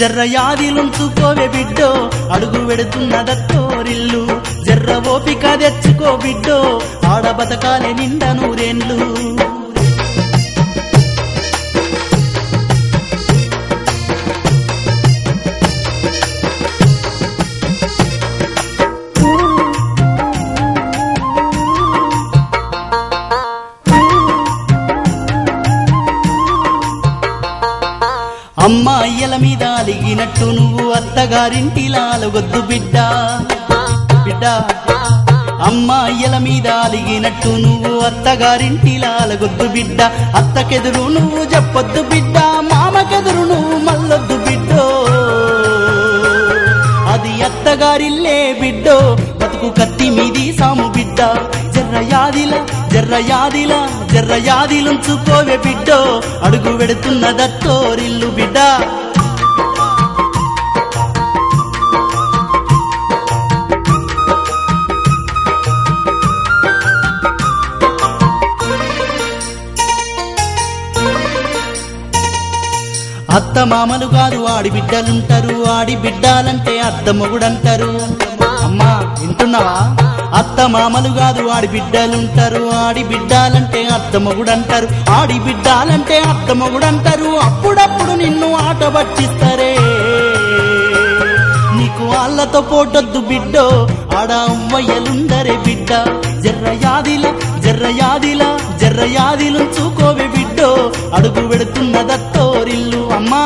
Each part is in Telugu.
జర్ర యాదిలుంచుకోవే బిడ్డో అడుగు వెడుతున్న దత్తోరిల్లు జర్ర ఓపిక తెచ్చుకో బిడ్డో ఆడ బతకాలే నిండా నూరేండ్లు అమ్మాయిల మీద అలిగినట్టు నువ్వు అత్తగారింటిలా అలగొద్దు బిడ్డ బిడ్డ అమ్మాయిల మీద అలిగినట్టు నువ్వు అత్తగారింటిలా అలగొద్దు బిడ్డ అత్తకెదురు నువ్వు చెప్పొద్దు బిడ్డ మామకెదురు నువ్వు మల్లొద్దు బిడ్డో అది అత్తగారిల్లే బిడ్డో బతుకు కత్తి మీది సాము బిడ్డ జర్ర యాదిల జర్ర యాదిల జర్ర యాదిలుంచుకోవే బిడ్డో అడుగు వెడుతున్న దత్తోరిల్లు బిడ్డ అత్త మామలు కాదు ఆడి బిడ్డలుంటారు ఆడి బిడ్డాలంటే అత్త మొగుడంటారు అమ్మా వింటున్నావా అత్త మామలు కాదు ఆడి బిడ్డలుంటారు ఆడి బిడ్డాలంటే అత్త మొగుడంటారు ఆడి బిడ్డాలంటే అత్త మొగుడంటారు అప్పుడప్పుడు నిన్ను ఆట పట్టిస్తారే నీకు వాళ్ళతో పోటొద్దు బిడ్డో ఆడ అమ్మయ్యలుందరే బిడ్డ జర్ర యాదిల జర్ర యాదిల జర్ర యాదిలుంచుకోవే బిడ్డో అడుగు వెడుతున్న దత్తోరిల్లు అమ్మా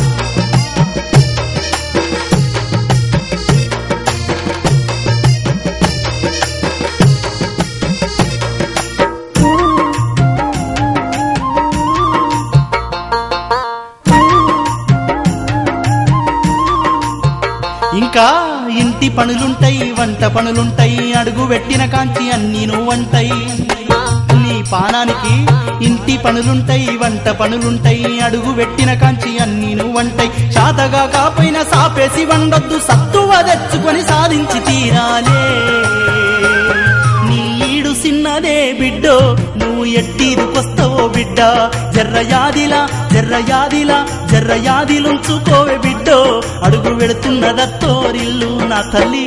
ఇంకా ఇంటి పనులుంటాయి వంట పనులుంటాయి అడుగు పెట్టిన కాంచి అన్ని నువ్వంటాయి నీ పానానికి ఇంటి పనులుంటాయి వంట పనులుంటాయి అడుగు పెట్టిన కాంచి అన్ని నువ్వంటాయి శాతగా కాపోయినా సాపేసి వండొద్దు సత్తువ తెచ్చుకొని సాధించి తీరాలే నీ ఈడు సిన్నదే బిడ్డో నువ్వు ఎట్టిరుకొస్తావో బిడ్డ జర్ర యాదిలా జర్ర యాదిలా జర్ర యాదిలుంచుకోవే బిడ్డో అడుగు వెడుతున్న దత్తోరిల్లు నా తల్లి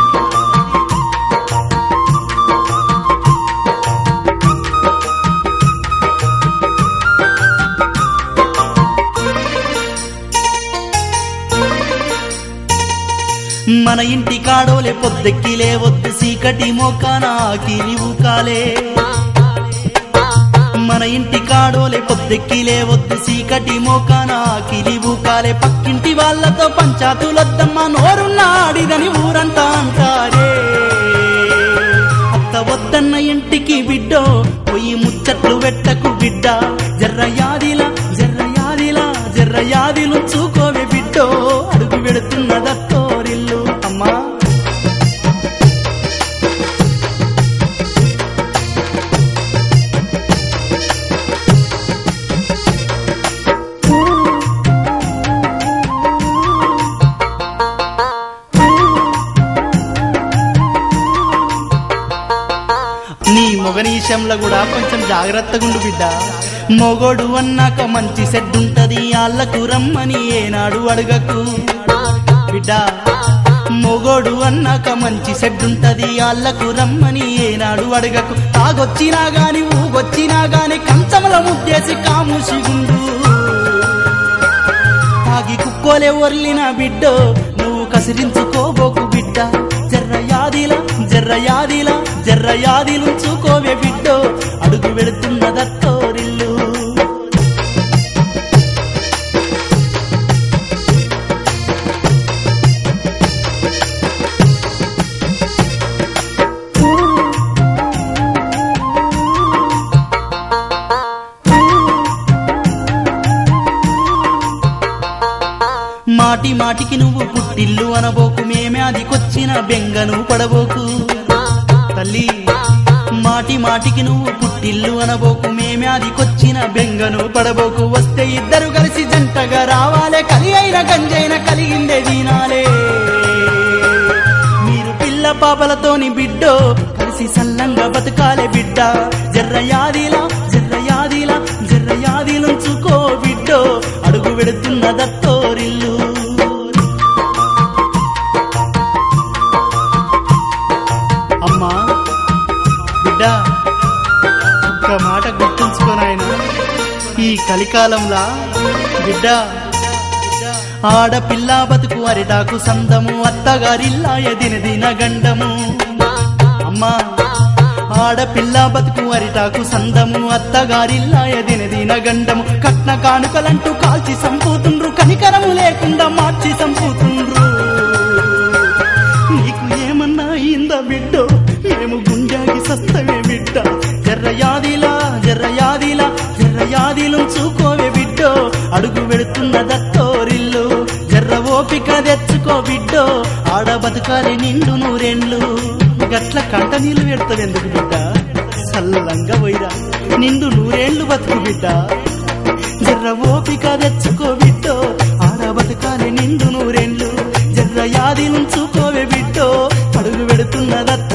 మన ఇంటి కాడోలే పొద్దెక్కి లేవద్దు సీకటి మోకాన కిలివు కాలే మన ఇంటి కాడోలే పొద్దెక్కి లేవద్దు సీకటి మోకాన కిలివు కాలే పక్కింటి వాళ్ళతో పంచాతులొద్దమ్మ నోరున్నాడిదని ఊరంతా అంటారే అత్త వద్దన్న ఇంటికి బిడ్డో పొయ్యి ముచ్చట్లు పెట్టకు బిడ్డ జర్ర యాదిలా జర్ర యాదిలా జర్ర యాదిలు చూకోవే బిడ్డో అడుగు పెడుతున్న దత్తోరిల్లు అమ్మా నీ మొగనీశంలో కూడా కొంచెం జాగ్రత్తగా ఉండు బిడ్డ మొగోడు అన్నాక మంచి సెడ్ ఉంటది ఆళ్ళకు రమ్మని ఏనాడు అడగకు బిడ్డ మొగోడు అన్నాక మంచి సెడ్ ఉంటది ఆళ్ళకు రమ్మని ఏనాడు అడగకు తాగొచ్చినా గాని ఊగొచ్చినా గాని కంచముల ముద్దేసి కాముషిగుండు తాగి కుక్కోలే ఒర్లిన బిడ్డో నువ్వు కసిరించుకోబోకు బిడ్డ జర్ర యాదిలా జర్ర యాదిలా జర్ర యాదిలుంచుకోవే బిడ్డో అడుగు వెడుతున్న దత్తోరిల్లు మాటి మాటికి నువ్వు పుట్టిల్లు అనబోకు మేమే అదికొచ్చిన బెంగను పడబోకు తల్లి మాటి మాటికి నువ్వు పుట్టిల్లు అనబోకు మేమే అదికొచ్చిన బెంగను పడబోకు వస్తే ఇద్దరు కలిసి జంటగా రావాలే కలి అయిన గంజైన కలిగిందే దీనాలే మీరు పిల్ల పాపలతోని బిడ్డో కలిసి సల్లంగా బతకాలే బిడ్డ జర్ర యాదిలా జర్ర యాదిలా జర్ర యాదిలుంచుకో బిడ్డో అడుగు వెడుతున్న దత్తోరిల్లు బిడ్డ ఒక్క మాట గుర్తుంచుకోనాయన ఈ కలికాలంలా బిడ్డ ఆడపిల్ల బతుకు అరిటాకు సందము అత్తగారిల్లాయ దిన దిన గండము అమ్మా ఆడపిల్ల బతుకు అరిటాకు సందము అత్తగారిల్లాయ దిన దిన గండము కట్న కానుకలంటూ కాల్చి సంపుతుండ్రు కనికరము లేకుండా మార్చి సంపుతుండ్రు నీకు ఏమన్నా అయిందా బిడ్డో మేము గుండెకి సస్తమే బిడ్డ జర్ర యాదిలా జర్ర యాదిలా జర్ర యాదిలు చూకోవే బిడ్డో అడుగు వెళుతున్న దత్తోరిల్లు జర్ర ఓపిక తెచ్చుకో బిడ్డో ఆడ బతుకాలి నిండు నూరెండ్లు గట్ల కంట నీళ్లు పెడతావెందుకు బిడ్డ సల్లంగా పోయిరా నిండు నూరేండ్లు బతుకు బిడ్డ జర్ర ఓపిక తెచ్చుకో బిడ్డో ఆడ బతకాలి నిండు నూరెండ్లు జర్ర యాది నుంచుకోవే బిడ్డో అడుగు పెడుతున్న దత్త